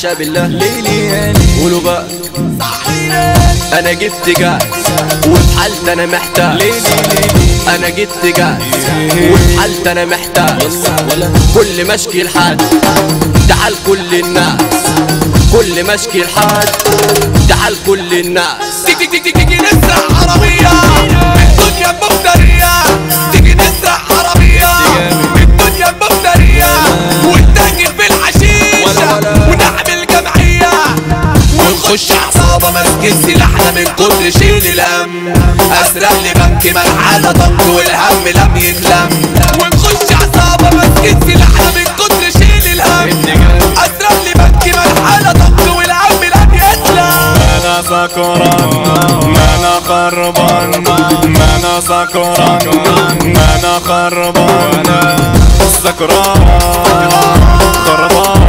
عشاء بالله ليلي قولوا بقى انا جبت جاز وفي حالتي انا محتاج انا جبت جاز وفي حالتي انا محتاج كل ما اشكي لحد تعال كل الناس كل ما اشكي لحد تعال كل الناس تيجي تيجي تيجي نسرح عربية الدنيا المفترية تيجي نسرح عربية الدنيا المفترية ونتاجر في الحشيشة ونعمل جمعية ونخش عصابة ماسكين سلاحنا من كتر شيل الهم أسرق لي بنك ملحالة ضغط والهم لم يتلم ونخش عصابة ماسكين سلاحنا من كتر شيل الهم أسرق لي بنك ملحالة ضغط والهم لم يتلم انا سكران ما انا خربان ما انا سكران ما انا خربان سكران خربان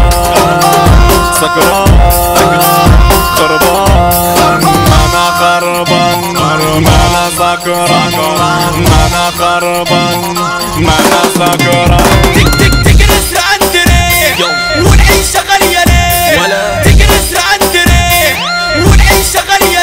سكران خربان ما انا خربان ما انا سكران ما انا خربان ما انا سكران تك تك تك نسرع اندري والعيشة غالية ليه ولا. تك نسرع اندري والعيشة غالية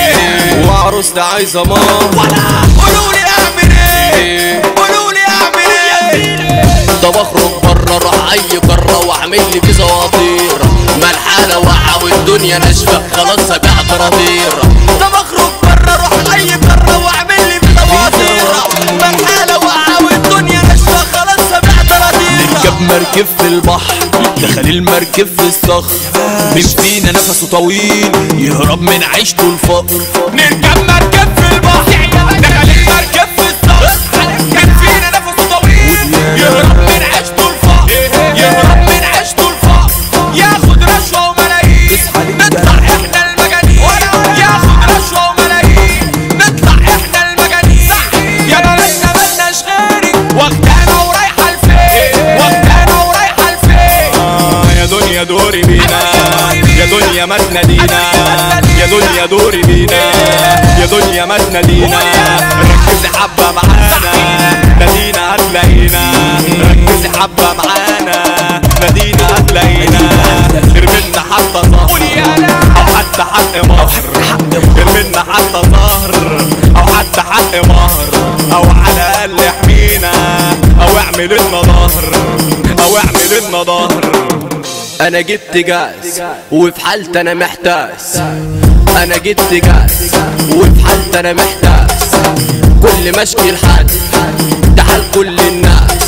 ليه وعروستي عايزه ماما ولا قولوا لي اعمل ايه قولوا لي اعمل ايه طب اخرج بره اروح اي قاره واعمل لي في زواطير ما الحاله واقعه والدنيا ناشفه خلاص ابيع طراطير طب اخرج بره اروح اي قارة واعمل لي بطواطير ما الحالة واقعة والدنيا ناشفة خلاص سمع طراطير جاب مركب في البحر دخل المركب في الصخر مين فينا نفسه طويل يهرب من عيشته الفقر نركب مركب في البحر دخل المركب في الصخر كان فينا نفس طويل يهرب من عيشته الفقر يهرب من عيشته الفقر ياخد رشوة وملايين نطلع احنا المجانين ياخد رشوة وملايين نطلع احنا المجانين يا بلدنا ملناش غيرك واخدانا ورايحة لفين واخدانا ورايحة لفين آه يا دنيا دوري بينا يا دنيا ما تنادينا يا دنيا دوري بينا يا دنيا ما تنادينا ركزي حبة معانا نادينا هتلاقينا ركزي حبة معانا نادينا هتلاقينا ارمينا حتى ظهر او حتى حق مهر ارمينا حتى ظهر او حتى حق مهر او على الاقل احمينا او اعمل لنا ظهر او اعمل لنا ظهر انا جبت جاز وفي حالتي انا محتاس انا جبت جاز وفي حالتي انا محتاس كل ما اشكي لحد تعال كل الناس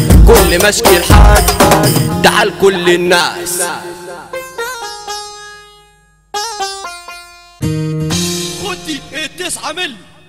كل ما اشكي لحد تعال كل الناس خدي التسعة ملي